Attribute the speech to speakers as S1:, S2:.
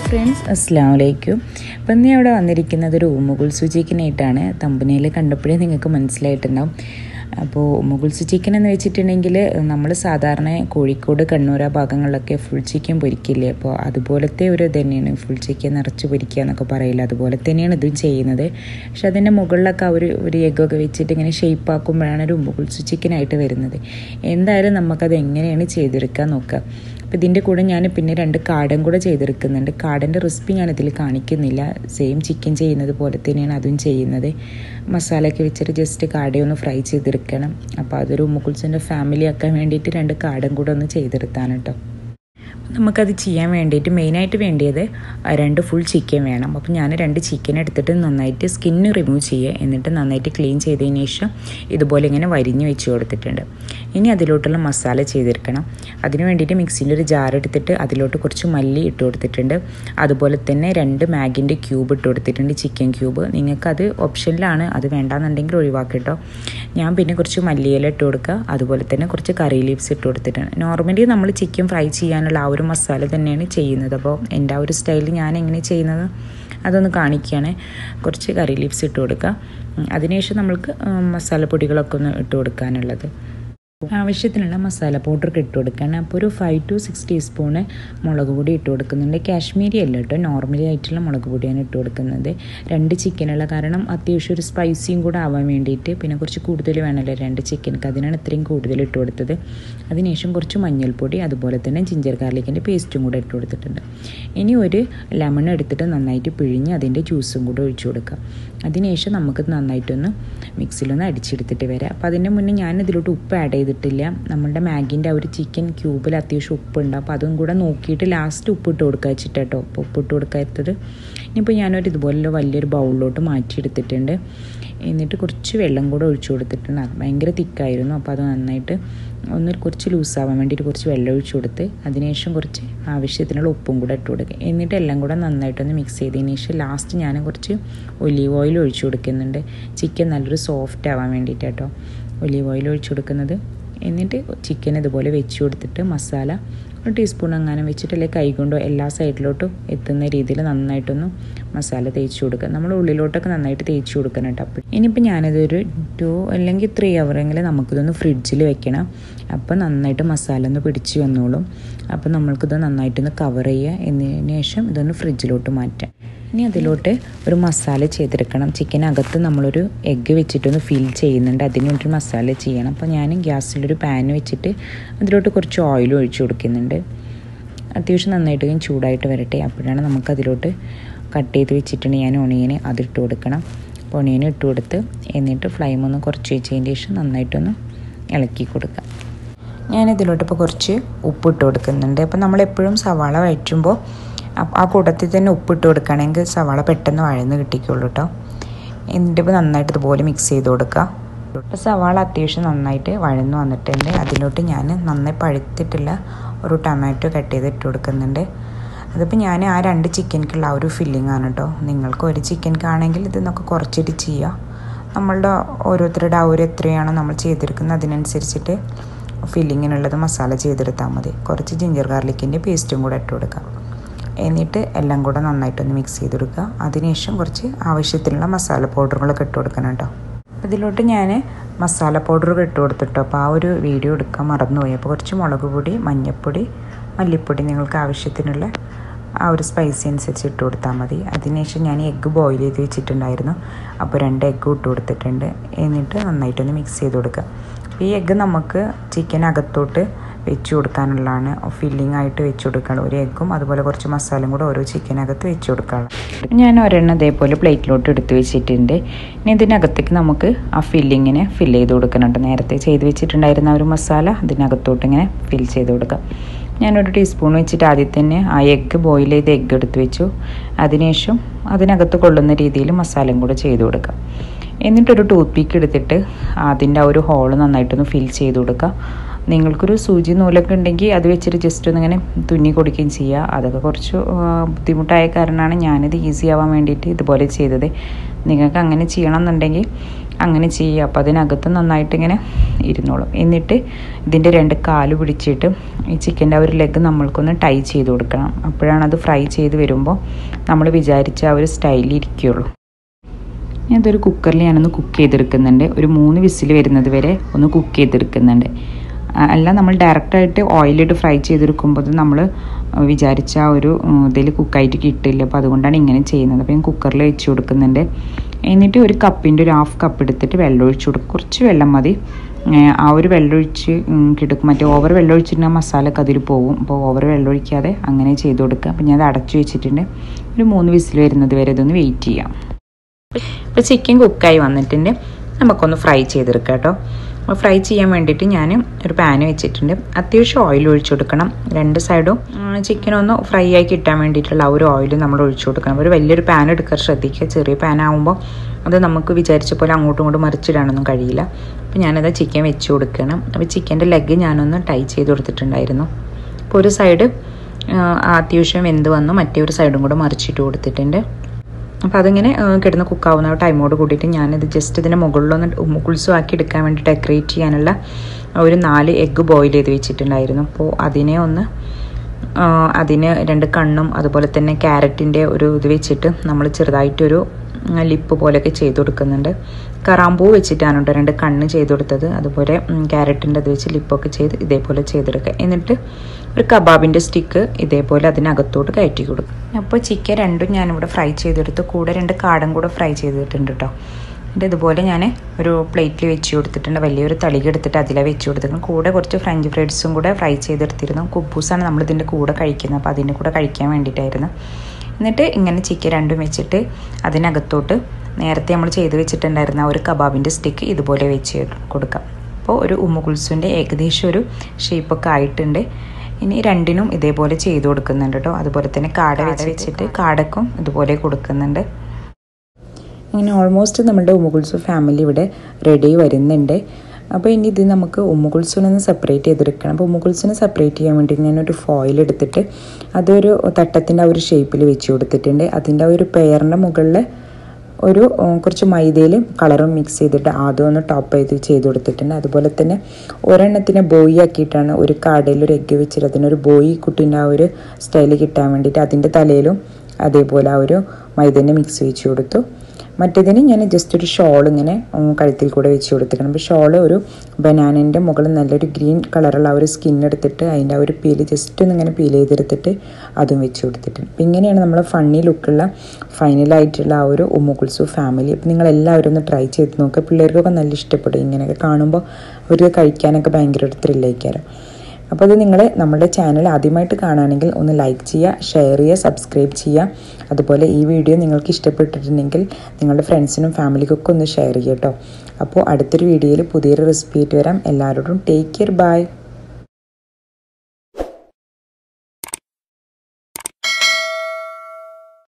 S1: friends അസ്സാം വലൈക്കും അപ്പം ഇന്ന് ഇവിടെ വന്നിരിക്കുന്നത് ഒരു മുഗുൾസു ചിക്കനായിട്ടാണ് തമ്പനയിൽ കണ്ടപ്പോഴേ നിങ്ങൾക്ക് മനസ്സിലായിട്ടുണ്ടാവും അപ്പോൾ മുഗുൾസു ചിക്കൻ എന്ന് വെച്ചിട്ടുണ്ടെങ്കിൽ നമ്മൾ സാധാരണ കോഴിക്കോട് കണ്ണൂർ ആ ഭാഗങ്ങളിലൊക്കെ ഫുൾ ചിക്കൻ പൊരിക്കില്ലേ അപ്പോൾ അതുപോലത്തെ ഒരു ഇത് തന്നെയാണ് ഫുൾ ചിക്കൻ നിറച്ച് പൊരിക്കുക എന്നൊക്കെ പറയില്ല അതുപോലെ തന്നെയാണ് ഇതും ചെയ്യുന്നത് പക്ഷെ അതിൻ്റെ മുകളിലൊക്കെ ആ ഒരു ഒരു എഗ്ഗൊക്കെ വെച്ചിട്ട് ഇങ്ങനെ ഷേപ്പ് ആക്കുമ്പോഴാണ് ഒരു മുഗുൾസു ചിക്കനായിട്ട് വരുന്നത് എന്തായാലും നമുക്കത് എങ്ങനെയാണ് ചെയ്തെടുക്കാൻ നോക്കുക അപ്പോൾ ഇതിൻ്റെ കൂടെ ഞാൻ പിന്നെ രണ്ട് കാടൻ കൂടെ ചെയ്തെടുക്കുന്നുണ്ട് കാടൻ്റെ റെസിപ്പി ഞാൻ ഇതിൽ കാണിക്കുന്നില്ല സെയിം ചിക്കൻ ചെയ്യുന്നത് പോലെ തന്നെയാണ് അതും ചെയ്യുന്നത് മസാലയൊക്കെ വെച്ചിട്ട് ജസ്റ്റ് കാടയൊന്ന് ഫ്രൈ ചെയ്തെടുക്കണം അപ്പോൾ അതൊരു മുകുൾസിൻ്റെ ഫാമിലി ആക്കാൻ വേണ്ടിയിട്ട് രണ്ട് കാടൻ കൂടെ ഒന്ന് ചെയ്തെടുത്താണ് കേട്ടോ നമുക്കത് ചെയ്യാൻ വേണ്ടിയിട്ട് മെയിനായിട്ട് വേണ്ടിയത് രണ്ട് ഫുൾ ചിക്കൻ വേണം അപ്പോൾ ഞാൻ രണ്ട് ചിക്കൻ എടുത്തിട്ട് നന്നായിട്ട് സ്കിന്ന് റിമൂവ് ചെയ്യുക എന്നിട്ട് നന്നായിട്ട് ക്ലീൻ ചെയ്തതിന് ശേഷം ഇതുപോലെ ഇങ്ങനെ വരിഞ്ഞ് വെച്ച് കൊടുത്തിട്ടുണ്ട് ഇനി അതിലോട്ടുള്ള മസാല ചെയ്തെടുക്കണം അതിന് വേണ്ടിയിട്ട് മിക്സിയിൽ ഒരു ജാർ എടുത്തിട്ട് അതിലോട്ട് കുറച്ച് മല്ലി ഇട്ട് കൊടുത്തിട്ടുണ്ട് അതുപോലെ തന്നെ രണ്ട് മാഗിൻ്റെ ക്യൂബ് ഇട്ട് കൊടുത്തിട്ടുണ്ട് ചിക്കൻ ക്യൂബ് നിങ്ങൾക്കത് ഓപ്ഷനിലാണ് അത് വേണ്ടാന്നുണ്ടെങ്കിൽ ഒഴിവാക്കിട്ടോ ഞാൻ പിന്നെ കുറച്ച് മല്ലിയില ഇട്ട് കൊടുക്കുക അതുപോലെ തന്നെ കുറച്ച് കറി ലീവ്സ് ഇട്ട് കൊടുത്തിട്ടുണ്ട് നോർമലി നമ്മൾ ചിക്കൻ ഫ്രൈ ചെയ്യാനുള്ള ആ ഒരു മസാല തന്നെയാണ് ചെയ്യുന്നത് അപ്പോൾ എൻ്റെ ആ ഒരു സ്റ്റൈലിൽ ഞാൻ എങ്ങനെ ചെയ്യുന്നത് അതൊന്ന് കാണിക്കുകയാണ് കുറച്ച് കറി ലീവ്സ് ഇട്ട് കൊടുക്കുക അതിനുശേഷം നമ്മൾക്ക് മസാലപ്പൊടികളൊക്കെ ഒന്ന് ഇട്ട് കൊടുക്കാനുള്ളത് ആവശ്യത്തിനുള്ള മസാല പൗഡർ ഇട്ട് കൊടുക്കണം അപ്പോൾ ഒരു ഫൈവ് ടു സിക്സ് ടീസ്പൂണ് മുളക് പൊടി ഇട്ട് കൊടുക്കുന്നുണ്ട് കാശ്മീരി അല്ല കേട്ടോ നോർമലി ആയിട്ടുള്ള മുളക് പൊടിയാണ് ഇട്ട് കൊടുക്കുന്നത് രണ്ട് ചിക്കനുള്ള കാരണം അത്യാവശ്യം ഒരു സ്പൈസിയും കൂടെ ആവാൻ വേണ്ടിയിട്ട് പിന്നെ കുറച്ച് കൂടുതൽ വേണമല്ലോ രണ്ട് ചിക്കനക്ക് അതിനാണ് ഇത്രയും കൂടുതൽ ഇട്ട് കൊടുത്തത് അതിനുശേഷം കുറച്ച് മഞ്ഞൾപ്പൊടി അതുപോലെ തന്നെ ജിഞ്ചർ ഗാർലിക്കിൻ്റെ പേസ്റ്റും കൂടെ ഇട്ട് കൊടുത്തിട്ടുണ്ട് ഇനി ഒരു ലെമൺ എടുത്തിട്ട് നന്നായിട്ട് പിഴിഞ്ഞ് അതിൻ്റെ ജ്യൂസും കൂടെ ഒഴിച്ചു കൊടുക്കുക അതിനുശേഷം നമുക്ക് നന്നായിട്ടൊന്ന് മിക്സിലൊന്ന് അടിച്ചെടുത്തിട്ട് വരാം അപ്പോൾ അതിൻ്റെ മുന്നേ ഞാൻ ഇതിലോട്ട് ഉപ്പ് ആഡ് ചെയ്തിട്ടില്ല നമ്മളുടെ മാഗിൻ്റെ ആ ഒരു ചിക്കൻ ക്യൂബിൽ അത്യാവശ്യം ഉപ്പുണ്ട് അപ്പോൾ അതും കൂടെ നോക്കിയിട്ട് ലാസ്റ്റ് ഉപ്പിട്ട് കൊടുക്കുക വെച്ചിട്ട് കേട്ടോ അപ്പോൾ ഉപ്പിട്ട് കൊടുക്കാത്തത് ഇനിയിപ്പോൾ ഞാനൊരു ഇതുപോലെ വലിയൊരു ബൗളിലോട്ട് മാറ്റിയെടുത്തിട്ടുണ്ട് എന്നിട്ട് കുറച്ച് വെള്ളം കൂടെ ഒഴിച്ചു കൊടുത്തിട്ടുണ്ട് അത് ഭയങ്കര തിക്കായിരുന്നു അപ്പോൾ അത് നന്നായിട്ട് ഒന്ന് കുറച്ച് ലൂസാവാൻ വേണ്ടിയിട്ട് കുറച്ച് വെള്ളം ഒഴിച്ചു കൊടുത്ത് അതിനുശേഷം കുറച്ച് ആവശ്യത്തിനുള്ള ഉപ്പും കൂടെ ഇട്ട് കൊടുക്കുക എന്നിട്ട് എല്ലാം കൂടെ നന്നായിട്ടൊന്ന് മിക്സ് ചെയ്തതിന് ശേഷം ലാസ്റ്റ് ഞാൻ കുറച്ച് ഒലീവ് ഓയിൽ ഒഴിച്ചു കൊടുക്കുന്നുണ്ട് ചിക്കൻ നല്ലൊരു സോഫ്റ്റ് ആവാൻ വേണ്ടിയിട്ട് കേട്ടോ ഒലീവ് ഓയിൽ ഒഴിച്ചു കൊടുക്കുന്നത് എന്നിട്ട് ചിക്കൻ ഇതുപോലെ വെച്ച് കൊടുത്തിട്ട് മസാല ഒരു ടീസ്പൂൺ അങ്ങനെ വെച്ചിട്ട് അല്ലെങ്കിൽ കൈകൊണ്ടോ എല്ലാ സൈഡിലോട്ടും എത്തുന്ന രീതിയിൽ നന്നായിട്ടൊന്ന് മസാല തേച്ച് കൊടുക്കുക നമ്മൾ ഉള്ളിലോട്ടൊക്കെ നന്നായിട്ട് തേച്ച് കൊടുക്കണം കേട്ടോ അപ്പോൾ ഇനിയിപ്പോൾ ഞാനിതൊരു ടു അല്ലെങ്കിൽ ത്രീ അവറെങ്കിലും നമുക്കിതൊന്ന് ഫ്രിഡ്ജിൽ വെക്കണം അപ്പോൾ നന്നായിട്ട് മസാല ഒന്ന് പിടിച്ച് വന്നോളും അപ്പോൾ നമ്മൾക്കിത് നന്നായിട്ടൊന്ന് കവർ ചെയ്യുക എന്നതിന് ശേഷം ഇതൊന്ന് ഫ്രിഡ്ജിലോട്ട് മാറ്റാം ഇനി അതിലോട്ട് ഒരു മസാല ചെയ്തെടുക്കണം ചിക്കനകത്ത് നമ്മളൊരു എഗ്ഗ് വെച്ചിട്ടൊന്ന് ഫിൽ ചെയ്യുന്നുണ്ട് അതിന് വേണ്ടി മസാല ചെയ്യണം അപ്പോൾ ഞാൻ ഗ്യാസിലൊരു പാൻ വെച്ചിട്ട് അതിലോട്ട് കുറച്ച് ഓയിൽ ഒഴിച്ചു കൊടുക്കുന്നുണ്ട് അത്യാവശ്യം നന്നായിട്ട് ഞാൻ ചൂടായിട്ട് വരട്ടെ അപ്പോഴാണ് നമുക്ക് അതിലോട്ട് കട്ട് ചെയ്ത് വെച്ചിട്ടുണ്ട് ഞാൻ ഒണിയന് അതിട്ട് കൊടുക്കണം അപ്പോൾ ഒണിയന് ഇട്ട് കൊടുത്ത് എന്നിട്ട് ഫ്ലെയിം ഒന്ന് കുറച്ച് വെച്ചതിന് ശേഷം നന്നായിട്ടൊന്ന് ഇളക്കി കൊടുക്കുക ഞാനിതിലോട്ട് ഇപ്പോൾ കുറച്ച് ഉപ്പിട്ട് കൊടുക്കുന്നുണ്ട് അപ്പോൾ നമ്മളെപ്പോഴും സവാള വഴറ്റുമ്പോൾ ആ കൂട്ടത്തിൽ തന്നെ ഉപ്പിട്ട് കൊടുക്കുകയാണെങ്കിൽ സവാള പെട്ടെന്ന് വഴന്ന് കിട്ടിക്കുള്ളൂ കേട്ടോ എന്നിട്ട് ഇപ്പോൾ നന്നായിട്ട് ഇതുപോലെ മിക്സ് ചെയ്ത് കൊടുക്കുക ഇപ്പോൾ സവാള അത്യാവശ്യം നന്നായിട്ട് വഴന്ന് വന്നിട്ടുണ്ട് അതിലോട്ട് ഞാൻ നന്നായി പഴുത്തിട്ടുള്ള ഒരു ടൊമാറ്റോ കട്ട് ചെയ്ത് ഇട്ട് കൊടുക്കുന്നുണ്ട് അതിപ്പോൾ ഞാൻ ആ രണ്ട് ചിക്കനിക്കുള്ള ആ ഒരു ഫില്ലിംഗ് ആണ് കേട്ടോ നിങ്ങൾക്ക് ഒരു ചിക്കൻക്കാണെങ്കിൽ ഇതിന്നൊക്കെ കുറച്ചിട്ട് ചെയ്യുക നമ്മളുടെ ഓരോരുത്തരുടെ ആ ഒരു എത്രയാണോ നമ്മൾ ചെയ്തെടുക്കുന്നത് അതിനനുസരിച്ചിട്ട് ഫില്ലിങ്ങിനുള്ളത് മസാല ചെയ്തെടുത്താൽ മതി കുറച്ച് ജിഞ്ചർ ഗാർലിക്കിൻ്റെ പേസ്റ്റും കൂടെ ഇട്ട് കൊടുക്കുക എന്നിട്ട് എല്ലാം കൂടെ നന്നായിട്ടൊന്ന് മിക്സ് ചെയ്ത് കൊടുക്കുക അതിനുശേഷം കുറച്ച് ആവശ്യത്തിനുള്ള മസാല പൗഡറുകളൊക്കെ ഇട്ട് കൊടുക്കണം കേട്ടോ ഇതിലോട്ട് ഞാൻ മസാല പൗഡർ ഇട്ട് കൊടുത്തിട്ടോ അപ്പോൾ ആ ഒരു വീഡിയോ എടുക്കാൻ മറന്നുപോയി അപ്പോൾ കുറച്ച് മുളക് പൊടി മഞ്ഞൾപ്പൊടി മല്ലിപ്പൊടി നിങ്ങൾക്ക് ആവശ്യത്തിനുള്ള ആ ഒരു സ്പൈസി അനുസരിച്ച് ഇട്ട് കൊടുത്താൽ മതി അതിനുശേഷം ഞാൻ എഗ്ഗ് ബോയിൽ ചെയ്ത് വെച്ചിട്ടുണ്ടായിരുന്നു അപ്പോൾ രണ്ട് എഗ്ഗ് ഇട്ട് കൊടുത്തിട്ടുണ്ട് എന്നിട്ട് നന്നായിട്ടൊന്ന് മിക്സ് ചെയ്ത് കൊടുക്കുക ഈ എഗ്ഗ് നമുക്ക് ചിക്കൻ അകത്തോട്ട് വെച്ച് കൊടുക്കാനുള്ളതാണ് ഫില്ലിംഗ് ആയിട്ട് വെച്ച് കൊടുക്കണം ഒരു എഗ്ഗും അതുപോലെ കുറച്ച് മസാലയും കൂടെ ഓരോ ചിക്കനകത്ത് വെച്ച് കൊടുക്കണം ഞാൻ ഒരെണ്ണം ഇതേപോലെ പ്ലേറ്റിലോട്ട് എടുത്ത് വെച്ചിട്ടുണ്ട് ഇനി ഇതിനകത്തേക്ക് നമുക്ക് ആ ഫില്ലിങ്ങിനെ ഫില്ല് ചെയ്ത് കൊടുക്കുന്നുണ്ട് നേരത്തെ ചെയ്ത് വെച്ചിട്ടുണ്ടായിരുന്ന ഒരു മസാല അതിനകത്തോട്ട് ഇങ്ങനെ ഫിൽ ചെയ്ത് കൊടുക്കാം ഞാനൊരു ടീസ്പൂൺ വെച്ചിട്ട് ആദ്യം തന്നെ ആ എഗ്ഗ് ബോയിൽ ചെയ്ത് എഗ്ഗ് എടുത്ത് വെച്ചു അതിനുശേഷം അതിനകത്ത് കൊള്ളുന്ന രീതിയിൽ മസാലയും കൂടെ ചെയ്ത് കൊടുക്കാം എന്നിട്ടൊരു ടൂത്ത് പീക്ക് എടുത്തിട്ട് അതിൻ്റെ ആ ഒരു ഹോള് നന്നായിട്ടൊന്ന് ഫിൽ ചെയ്ത് കൊടുക്കുക നിങ്ങൾക്കൊരു സൂചി നൂലൊക്കെ ഉണ്ടെങ്കിൽ അത് വെച്ചിട്ട് ജസ്റ്റ് ഒന്ന് ഇങ്ങനെ തുന്നി കൊടുക്കുകയും ചെയ്യുക അതൊക്കെ കുറച്ച് ബുദ്ധിമുട്ടായ കാരണമാണ് ഞാനിത് ഈസി ആവാൻ വേണ്ടിയിട്ട് ഇതുപോലെ ചെയ്തത് നിങ്ങൾക്ക് അങ്ങനെ ചെയ്യണം എന്നുണ്ടെങ്കിൽ അങ്ങനെ ചെയ്യുക അപ്പോൾ അതിനകത്ത് നന്നായിട്ട് ഇങ്ങനെ ഇരുന്നോളും എന്നിട്ട് ഇതിൻ്റെ രണ്ട് കാല് പിടിച്ചിട്ട് ഈ ചിക്കൻ്റെ ആ ഒരു ലെഗ് നമ്മൾക്കൊന്ന് ടൈ ചെയ്ത് കൊടുക്കണം അപ്പോഴാണ് അത് ഫ്രൈ ചെയ്ത് വരുമ്പോൾ നമ്മൾ വിചാരിച്ച ആ ഒരു സ്റ്റൈലിൽ ഇരിക്കുകയുള്ളൂ ഞാൻ ഇതൊരു കുക്കറിൽ ഞാനൊന്ന് കുക്ക് ചെയ്തെടുക്കുന്നുണ്ട് ഒരു മൂന്ന് വിസിൽ വരുന്നത് വരെ ഒന്ന് കുക്ക് ചെയ്തെടുക്കുന്നുണ്ട് ആ, അല്ല നമ്മൾ ഡയറക്റ്റായിട്ട് ഓയിലിട്ട് ഫ്രൈ ചെയ്തെടുക്കുമ്പോൾ അത് നമ്മൾ വിചാരിച്ച ആ ഒരു ഉം, ഇതിൽ കുക്കായിട്ട് കിട്ടില്ല അപ്പോൾ അതുകൊണ്ടാണ് ഇങ്ങനെ ചെയ്യുന്നത് അപ്പോൾ ഞാൻ കുക്കറിൽ വെച്ച് കൊടുക്കുന്നുണ്ട് എന്നിട്ട് ഒരു കപ്പിൻ്റെ ഒരു ഹാഫ് കപ്പ് എടുത്തിട്ട് വെള്ളം ഒഴിച്ച് കൊടുക്കും കുറച്ച് വെള്ളം മതി ഏ, ആ ഒരു വെള്ളമൊഴിച്ച് കിടക്കും മറ്റേ ഓവർ വെള്ളം ഒഴിച്ചിട്ടുണ്ടെങ്കിൽ മസാലയൊക്കെ അതിൽ പോകും അപ്പോൾ ഓവർ വെള്ളം ഒഴിക്കാതെ അങ്ങനെ ചെയ്ത് കൊടുക്കുക അപ്പോൾ ഞാൻ അത് അടച്ചു വെച്ചിട്ടുണ്ട് ഒരു മൂന്ന് വിസിൽ വരുന്നത് വരെ ഇതൊന്ന് വെയിറ്റ് ചെയ്യാം ഇപ്പോൾ ചിക്കൻ കുക്കായി വന്നിട്ടുണ്ട് നമുക്കൊന്ന് ഫ്രൈ ചെയ്തെടുക്കാം കേട്ടോ അപ്പോൾ ഫ്രൈ ചെയ്യാൻ വേണ്ടിയിട്ട് ഞാൻ ഒരു പാന് വെച്ചിട്ടുണ്ട് അത്യാവശ്യം ഓയിൽ ഒഴിച്ചു കൊടുക്കണം രണ്ട് സൈഡും ചിക്കൻ ഒന്ന് ഫ്രൈ ആയി കിട്ടാൻ വേണ്ടിയിട്ടുള്ള ആ ഒരു ഓയിൽ നമ്മൾ ഒഴിച്ചു കൊടുക്കണം ഒരു വലിയൊരു പാൻ എടുക്കാൻ ശ്രദ്ധിക്കുക ചെറിയ പാൻ ആകുമ്പോൾ അത് നമുക്ക് വിചാരിച്ച പോലെ അങ്ങോട്ടും ഇങ്ങോട്ടും മറിച്ചിടാനൊന്നും കഴിയില്ല അപ്പോൾ ഞാനത് ചിക്കൻ വെച്ച് കൊടുക്കണം അപ്പോൾ ചിക്കൻ്റെ ലെഗ് ഞാനൊന്ന് ടൈ ചെയ്ത് കൊടുത്തിട്ടുണ്ടായിരുന്നു അപ്പോൾ ഒരു സൈഡ് അത്യാവശ്യം വെന്ത് വന്നു മറ്റേ ഒരു സൈഡും കൂടെ മറിച്ചിട്ട് കൊടുത്തിട്ടുണ്ട് അപ്പോൾ അതിങ്ങനെ ആ, കിടന്ന് കുക്കാവുന്ന ടൈമോട് കൂടിയിട്ട് ഞാനിത് ജസ്റ്റ് ഇതിൻ്റെ മുകളിലൊന്ന് മുകുൾസുമാക്കി എടുക്കാൻ വേണ്ടി ഡെക്കറേറ്റ് ചെയ്യാനുള്ള ഒരു നാല് എഗ്ഗ് ബോയിൽ ചെയ്ത് വെച്ചിട്ടുണ്ടായിരുന്നു അപ്പോൾ അതിനെ ഒന്ന് ആ, അതിന് രണ്ട് കണ്ണും അതുപോലെ തന്നെ ക്യാരറ്റിൻ്റെ ഒരു ഇത് വെച്ചിട്ട് നമ്മൾ ചെറുതായിട്ടൊരു ലിപ്പ് പോലെയൊക്കെ ചെയ്ത് കൊടുക്കുന്നുണ്ട് കറാമ്പൂ വെച്ചിട്ടാണ് കേട്ടോ രണ്ട് കണ്ണ് ചെയ്ത് കൊടുത്തത് അതുപോലെ ക്യാരറ്റിൻ്റെ അത് വെച്ച് ലിപ്പൊക്കെ ചെയ്ത് ഇതേപോലെ ചെയ്തെടുക്കുക എന്നിട്ട് ഒരു കബാബിൻ്റെ സ്റ്റിക്ക് ഇതേപോലെ അതിനകത്തോട്ട് കയറ്റി കൊടുക്കും അപ്പോൾ ചിക്കൻ രണ്ടും ഞാനിവിടെ ഫ്രൈ ചെയ്തെടുത്ത് കൂടെ രണ്ട് കാടൻ കൂടെ ഫ്രൈ ചെയ്തിട്ടുണ്ട് കേട്ടോ എന്നിട്ട് ഇതുപോലെ ഞാൻ ഒരു പ്ലേറ്റിൽ വെച്ച് കൊടുത്തിട്ടുണ്ട് വലിയൊരു തളിക എടുത്തിട്ട് അതിലെ വെച്ച് കൊടുത്തിട്ടുണ്ട് കൂടെ കുറച്ച് ഫ്രഞ്ച് ഫ്രൈഡ്സും കൂടെ ഫ്രൈ ചെയ്തെടുത്തിരുന്നു കുബൂസാണ് നമ്മൾ ഇതിൻ്റെ കൂടെ കഴിക്കുന്നത് അപ്പോൾ അതിൻ്റെ കൂടെ കഴിക്കാൻ വേണ്ടിയിട്ടായിരുന്നു എന്നിട്ട് ഇങ്ങനെ ചിക്കൻ രണ്ടും വെച്ചിട്ട് അതിനകത്തോട്ട് നേരത്തെ നമ്മൾ ചെയ്ത് വെച്ചിട്ടുണ്ടായിരുന്ന ആ ഒരു കബാബിൻ്റെ സ്റ്റിക്ക് ഇതുപോലെ വെച്ച് കൊടുക്കാം അപ്പോൾ ഒരു ഉമ്മുകുൽസുവിൻ്റെ ഏകദേശം ഒരു ഷേപ്പൊക്കെ ആയിട്ടുണ്ട് ഇനി രണ്ടിനും ഇതേപോലെ ചെയ്ത് കൊടുക്കുന്നുണ്ട് കേട്ടോ അതുപോലെ തന്നെ കാട വെച്ചിട്ട് കാടക്കും ഇതുപോലെ കൊടുക്കുന്നുണ്ട് ഇങ്ങനെ ഓൾമോസ്റ്റ് നമ്മുടെ ഉമ്മുകുൽസു ഫാമിലി ഇവിടെ റെഡി വരുന്നുണ്ട് അപ്പോൾ ഇനി ഇത് നമുക്ക് ഉമ്മുകുൽസുനൊന്ന് സെപ്പറേറ്റ് ചെയ്തെടുക്കണം അപ്പോൾ ഉമ്മുകുൽസിനെ സെപ്പറേറ്റ് ചെയ്യാൻ വേണ്ടി ഞാനൊരു ഫോയിൽ എടുത്തിട്ട് അതൊരു തട്ടത്തിൻ്റെ ആ ഒരു ഷേപ്പിൽ വെച്ച് കൊടുത്തിട്ടുണ്ട് അതിൻ്റെ ആ ഒരു പെയറിൻ്റെ മുകളിൽ ഒരു ഉം, കുറച്ച് മൈദയിൽ കളറും മിക്സ് ചെയ്തിട്ട് ആദ്യം ഒന്ന് ടോപ്പ് ചെയ്ത് ചെയ്ത് കൊടുത്തിട്ടുണ്ട് അതുപോലെ തന്നെ ഒരെണ്ണത്തിനെ ബോയി ആക്കിയിട്ടാണ് ഒരു കാടയിൽ ഒരു എഗ്ഗ് വെച്ചിട്ട് അതിനൊരു ബോയി കുട്ടീൻ്റെ ആ ഒരു സ്റ്റൈൽ കിട്ടാൻ വേണ്ടിയിട്ട് അതിൻ്റെ തലയിലും അതേപോലെ ആ ഒരു മൈദേൻ്റെ മിക്സ് വെച്ച് കൊടുത്തു മറ്റേതിന് ഞാൻ ജസ്റ്റ് ഒരു ഷോൾ ഇങ്ങനെ ഉം, കഴുത്തിൽ കൂടെ വെച്ച് കൊടുത്തിരിക്കണം അപ്പോൾ ഷോള് ഒരു ബനാനിൻ്റെ മുകളിൽ നല്ലൊരു ഗ്രീൻ കളറുള്ള ആ ഒരു സ്കിൻ എടുത്തിട്ട് അതിൻ്റെ ആ ഒരു പീല് ജസ്റ്റ് ഒന്ന് ഇങ്ങനെ പീൽ ചെയ്തെടുത്തിട്ട് അതും വെച്ച് കൊടുത്തിട്ടുണ്ട് അപ്പോൾ ഇങ്ങനെയാണ് നമ്മൾ ഫണ്ണി ലുക്കുള്ള ഫൈനലായിട്ടുള്ള ആ ഒരു ഉമ്മുകുൽസു ഫാമിലി അപ്പോൾ നിങ്ങൾ എല്ലാവരും ഒന്ന് ട്രൈ ചെയ്ത് നോക്കുക പിള്ളേർക്കൊക്കെ നല്ല ഇഷ്ടപ്പെടും ഇങ്ങനെയൊക്കെ കാണുമ്പോൾ അവർക്ക് കഴിക്കാനൊക്കെ ഭയങ്കര ഒരു ത്രില്ലയിക്കാരം അപ്പോൾ അത് നിങ്ങൾ നമ്മുടെ ചാനൽ ആദ്യമായിട്ട് കാണുകയാണെങ്കിൽ ഒന്ന് ലൈക്ക് ചെയ്യുക ഷെയർ ചെയ്യുക സബ്സ്ക്രൈബ് ചെയ്യുക അതുപോലെ ഈ വീഡിയോ നിങ്ങൾക്ക് ഇഷ്ടപ്പെട്ടിട്ടുണ്ടെങ്കിൽ നിങ്ങളുടെ ഫ്രണ്ട്സിനും ഫാമിലിക്കൊക്കെ ഒന്ന് ഷെയർ ചെയ്യുക കേട്ടോ അപ്പോൾ അടുത്തൊരു വീഡിയോയിൽ പുതിയൊരു റെസിപ്പി ആയിട്ട് വരാം എല്ലാവരോടും ടേക്ക് കെയർ ബൈ